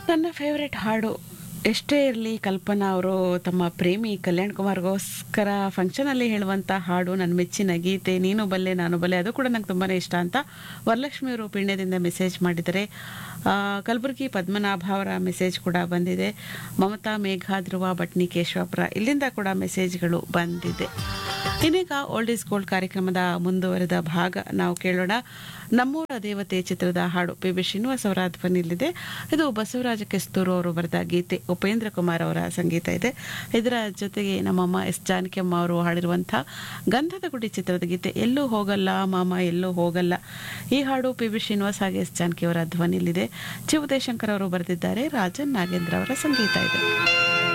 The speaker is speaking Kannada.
ನನ್ನ ಫೇವ್ರೆಟ್ ಹಾಡು ಎಷ್ಟೇ ಇರಲಿ ಕಲ್ಪನಾ ಅವರು ತಮ್ಮ ಪ್ರೇಮಿ ಕಲ್ಯಾಣ್ ಕುಮಾರ್ಗೋಸ್ಕರ ಫಂಕ್ಷನಲ್ಲಿ ಹೇಳುವಂಥ ಹಾಡು ನನ್ನ ಮೆಚ್ಚಿನ ಗೀತೆ ನೀನು ಬಲ್ಲೆ ನಾನು ಬಲ್ಲೆ ಅದು ಕೂಡ ನಂಗೆ ತುಂಬಾ ಇಷ್ಟ ಅಂತ ವರಲಕ್ಷ್ಮಿ ಅವರು ಪೀಣ್ಯದಿಂದ ಮೆಸೇಜ್ ಮಾಡಿದ್ದಾರೆ ಆ, ಕಲಬುರಗಿ ಪದ್ಮನಾಭ ಅವರ ಮೆಸೇಜ್ ಕೂಡ ಬಂದಿದೆ ಮಮತಾ ಮೇಘ ಧ್ರುವ ಭಟ್ನಿ ಕೇಶವಪುರ ಇಲ್ಲಿಂದ ಕೂಡ ಮೆಸೇಜ್ಗಳು ಬಂದಿದೆ ಇನ್ನೀಗ ಓಲ್ಡ್ ಈಸ್ ಗೋಲ್ಡ್ ಕಾರ್ಯಕ್ರಮದ ಮುಂದುವರೆದ ಭಾಗ ನಾವು ಕೇಳೋಣ ನಮ್ಮೂರ ದೇವತೆ ಚಿತ್ರದ ಹಾಡು ಪಿ ಬಿ ಶ್ರೀನಿವಾಸ್ ಅವರ ಧ್ವನಿಯಲ್ಲಿದೆ ಇದು ಬಸವರಾಜ ಕೆಸ್ತೂರು ಅವರು ಬರೆದ ಗೀತೆ ಉಪೇಂದ್ರ ಕುಮಾರ್ ಅವರ ಸಂಗೀತ ಇದೆ ಇದರ ಜೊತೆಗೆ ನಮ್ಮಮ್ಮ ಎಸ್ ಜಾನಕಿಯಮ್ಮ ಅವರು ಹಾಡಿರುವಂಥ ಗಂಧದ ಗುಡಿ ಚಿತ್ರದ ಗೀತೆ ಎಲ್ಲೂ ಹೋಗಲ್ಲ ಮಾಮ ಎಲ್ಲೂ ಹೋಗಲ್ಲ ಈ ಹಾಡು ಪಿ ಬಿ ಶ್ರೀನಿವಾಸ್ ಹಾಗೆ ಎಸ್ ಜಾನಕಿ ಅವರ ಧ್ವನಿಯಲ್ಲಿದೆ ಚಿ ಉದಯಶಂಕರ್ ಅವರು ಬರೆದಿದ್ದಾರೆ ರಾಜನ್ ನಾಗೇಂದ್ರ ಅವರ ಸಂಗೀತ ಇದೆ